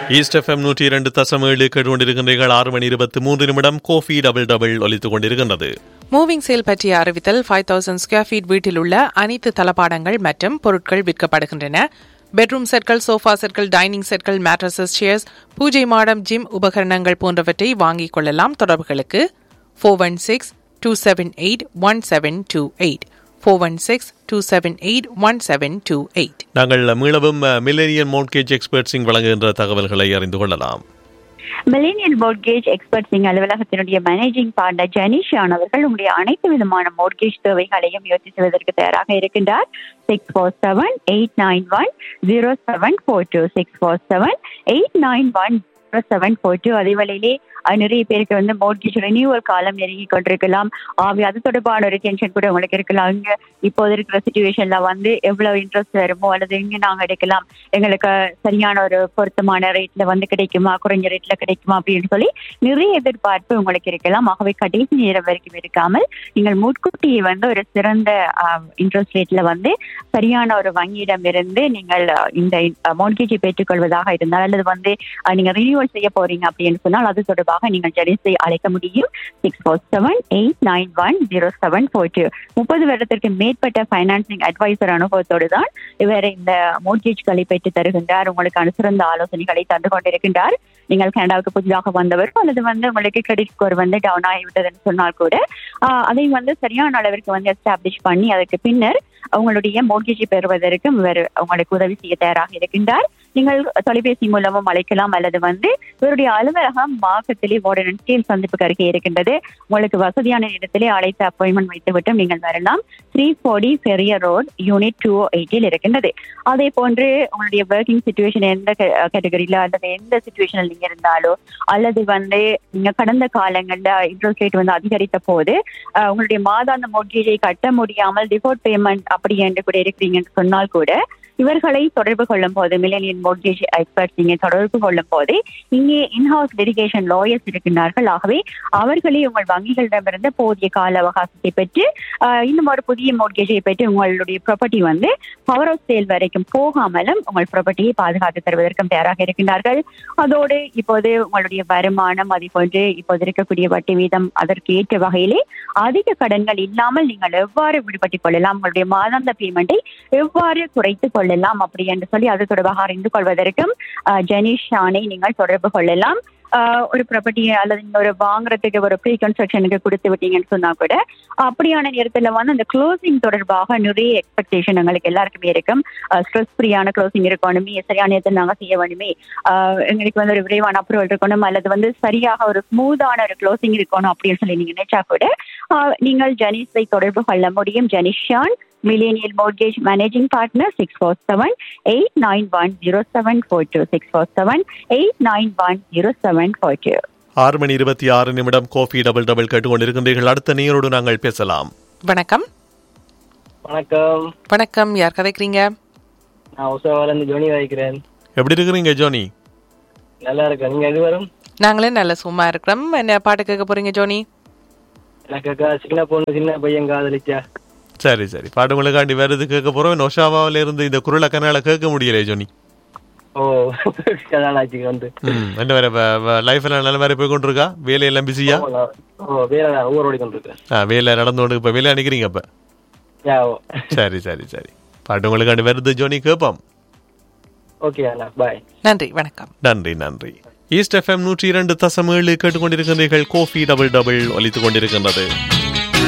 east FM நூற்றி இரண்டு தசம் ஏழு கேட்டுக்கொண்டிருக்கின்றீர்கள் ஆறு மணி இருபத்தி மூன்று நிமிடம் கோஃபி டபுள் டபுள் ஒலித்துக் கொண்டிருக்கின்றது மூவிங் சேல் பற்றிய அறிவித்தல் ஃபைவ் தௌசண்ட் ஸ்கொயர் ஃபீட் வீட்டில் உள்ள அனைத்து தளபாடங்கள் மற்றும் பொருட்கள் விற்கப்படுகின்றன பெட்ரூம் செட்கள் சோஃபா செட்கள் டைனிங் செட்கள் மேட்ரஸஸ் சேர்ஸ் பூஜை மாடம் ஜிம் உபகரணங்கள் போன்றவற்றை வாங்கிக் கொள்ளலாம் தொடர்புகளுக்கு four one six two seven eight one seven two eight four one six two seven eight one seven two eight நாங்கள் மீளவும் மில்லேனியன் மோட்கேஜ் எக்ஸ்பர்ட்ஸிங் வழங்குகின்ற தகவல்களை அறிந்து கொள்ளலாம் மில்லேனியல் மோட்கேஜ் எக்ஸ்பர்ட்ஸிங் அலுவலகத்தினுடைய மேனேஜிங் பார்ட்னர் ஜெனிஷான் அவர்கள் உங்களுடைய அனைத்து விதமான மோட்கேஜ் தேவைகளையும் யோசி செய்வதற்கு தயாராக இருக்கின்றார் six four seven eight nine one zero seven four two six four seven eight nine one zero seven four two அதே வேளையிலே அஹ், நிறைய பேருக்கு வந்து மோட்கேஜ் ரினியூவல் காலம் நெருங்கி கொண்டிருக்கலாம் ஆகவே அது தொடர்பான ஒரு டென்ஷன் கூட உங்களுக்கு இருக்கலாம் இங்க இப்போது இருக்கிற சுச்சுவேஷன்ல வந்து எவ்வளவு இன்ட்ரெஸ்ட் வருமோ அல்லது எங்க நாங்க எடுக்கலாம் எங்களுக்கு சரியான ஒரு பொருத்தமான ரேட்ல வந்து கிடைக்குமா குறைஞ்ச ரேட்ல கிடைக்குமா அப்படின்னு சொல்லி நிறைய எதிர்பார்ப்பு உங்களுக்கு இருக்கலாம் ஆகவே கடைசி நேரம் வரைக்கும் இருக்காமல் நீங்கள் முன்கூட்டியே வந்து ஒரு சிறந்த இன்ட்ரெஸ்ட் ரேட்ல வந்து சரியான ஒரு வங்கியிடம் இருந்து நீங்கள் அஹ், இந்த மோட்கேஜை பெற்றுக்கொள்வதாக இருந்தால் அல்லது வந்து அஹ், நீங்க ரினியூவல் செய்ய போறீங்க அப்படின்னு சொன்னால் அது தொடர்பாக நீங்கள் ஜெனிஸை அழைக்க முடியும் six four seven eight nine one zero seven four two முப்பது வருடத்திற்கு மேற்பட்ட ஃபைனான்சிங் அட்வைசர் அனுபவத்தோடு தான் இவர் இந்த மோட்கேஜ்களை பெற்று தருகின்றார் உங்களுக்கான சிறந்த ஆலோசனைகளை தந்து கொண்டிருக்கின்றார் நீங்கள் கனடாவுக்கு புதிதாக வந்தவர் அல்லது வந்து உங்களுக்கு கிரெடிட் ஸ்கோர் வந்து டவுன் ஆகிவிட்டதுன்னு சொன்னால் கூட ஆஹ், அதை வந்து சரியான அளவிற்கு வந்து எஸ்டாப்ளிஷ் பண்ணி அதற்கு பின்னர் உங்களுடைய மோட்கேஜை பெறுவதற்கு இவர் உங்களுக்கு உதவி செய்ய தயாராக இருக்கின்றார் நீங்கள் தொலைபேசி மூலமும் அழைக்கலாம் அல்லது வந்து இவருடைய அலுவலகம் மாவட்டத்திலே வார்டன் ஸ்டீல் சந்திப்புக்கு அருகே இருக்கின்றது உங்களுக்கு வசதியான இடத்திலே அழைத்து அப்பாயின்மெண்ட் வைத்துவிட்டு நீங்கள் வரலாம் த்ரீ ஃபோர்டி பெரிய ரோட் யூனிட் டூ எயிட்டில் இருக்கின்றது அதே போன்று உங்களுடைய ஒர்க்கிங் சுச்சுவேஷன் எந்த கேட்டகரியில அல்லது எந்த சுச்சுவேஷனில் நீங்க இருந்தாலோ அல்லது வந்து நீங்க கடந்த காலங்கள்ல இன்ட்ரெஸ்ட் ரேட் வந்து அதிகரித்த போது அஹ், உங்களுடைய மாதாந்த மோட்கேஜை கட்ட முடியாமல் டிஃபோர்ட் பேமெண்ட் அப்படி என்று கூட இருக்கிறீங்கன்னு சொன்னால் கூட இவர்களை தொடர்பு கொள்ளும் போது மில்லேனியன் மோட்கேஜ் எக்ஸ்பர்ட் நீங்க தொடர்பு கொள்ளும் போது இங்கே இன்ஹவுஸ் டெடிகேஷன் லாயர்ஸ் இருக்கின்றார்கள் ஆகவே அவர்களே உங்கள் வங்கிகளிடமிருந்து போதிய கால அவகாசத்தை பெற்று ஆஹ், இன்னும் ஒரு புதிய மோட்கேஜை பெற்று உங்களுடைய ப்ராப்பர்ட்டி வந்து பவர் ஆஃப் சேல் வரைக்கும் போகாமலும் உங்கள் ப்ராப்பர்ட்டியை பாதுகாத்து தருவதற்கும் தயாராக இருக்கின்றார்கள் அதோடு இப்போது உங்களுடைய வருமானம் அதே போன்று இப்போது இருக்கக்கூடிய வட்டி வீதம் அதற்கு ஏற்ற வகையிலே அதிக கடன்கள் இல்லாமல் நீங்கள் எவ்வாறு விடுபட்டுக் கொள்ளலாம் உங்களுடைய மாதாந்த பேமெண்ட்டை எவ்வாறு குறைத்துக் கொள்ளலாம் அப்படி என்று சொல்லி அது தொடர்பாக அறிந்து கொள்வதற்கும் அஹ், ஜெனிஷ் ஷானை நீங்கள் தொடர்பு கொள்ளலாம் அஹ், ஒரு ப்ராப்பர்ட்டி அல்லது நீங்க ஒரு வாங்குறதுக்கு ஒரு ப்ரீ கன்ஸ்ட்ரக்ஷனுக்கு கொடுத்து விட்டீங்கன்னு சொன்னா கூட அப்படியான நேரத்துல வந்து அந்த க்ளோசிங் தொடர்பாக நிறைய எக்ஸ்பெக்டேஷன் எங்களுக்கு எல்லாருக்குமே இருக்கும் ஸ்ட்ரெஸ் ஃப்ரீயான க்ளோசிங் இருக்கணுமே சரியான நேரத்தில் நாங்க செய்ய வேணுமே அஹ், எங்களுக்கு வந்து ஒரு விரைவான அப்ரூவல் இருக்கணும் அல்லது வந்து சரியாக ஒரு ஸ்மூத்தான ஒரு க்ளோசிங் இருக்கணும் அப்படின்னு சொல்லி நீங்க நினைச்சா கூட அஹ், நீங்கள் ஜெனிஸை தொடர்பு கொள்ள முடியும் Jenishan millennial mortgage managing partner six four seven eight nine one zero seven four two six four seven eight nine one zero seven four two ஆறு மணி இருபத்தி ஆறு நிமிடம் கோஃபி டபுள் டபுள் கேட்டுக்கொண்டிருக்கின்றீர்கள் அடுத்த நேரோடு நாங்கள் பேசலாம் வணக்கம் வணக்கம் வணக்கம் யார் கதைக்கிறீங்க நான் உசவாலேருந்து ஜோனி வாய்க்கிறேன் எப்படி இருக்கிறீங்க ஜோனி நல்லா இருக்கேன் நீங்க எது வரும் நாங்களே நல்ல சும்மா இருக்கிறோம் என்ன பாட்டு கேட்க போறீங்க ஜோனி எனக்கு அக்கா சின்ன பொண்ணு சின்ன பையன் காதலிச்சா சரி சரி பாட்டு உங்களுக்காண்டி வேற எது கேட்க போறோம் நொஷாவாவில இருந்து இந்த குரலை கனால கேட்க முடியல ஜோனி ஓ கதாநாச்சிக்கு வந்து ம் என்ன வேற லைஃப்ல நல்ல வேற போய் கொண்டிருக்கா வேலையெல்லாம் பிஸியா ஓ, நான்- ஓ வேலை நான் ஊர் ஓடி கொண்டிருக்கேன் ஆ வேலை நடந்து கொண்டு இப்ப வேலையா நிக்கிறீங்க அப்ப யா ஓ சரி சரி சரி பாட்டு உங்களுக்காண்டி வருது ஜோனி கேட்போம் ஓகே அண்ணா பாய் நன்றி வணக்கம் நன்றி நன்றி ஈஸ்ட் எஃப்எம் நூற்றி இரண்டு தசம் ஏழு கேட்டுக்கொண்டிருக்கின்றீர்கள் கோஃபி டபுள் டபுள் ஒலித்துக் கொண்டிருக்கின்றது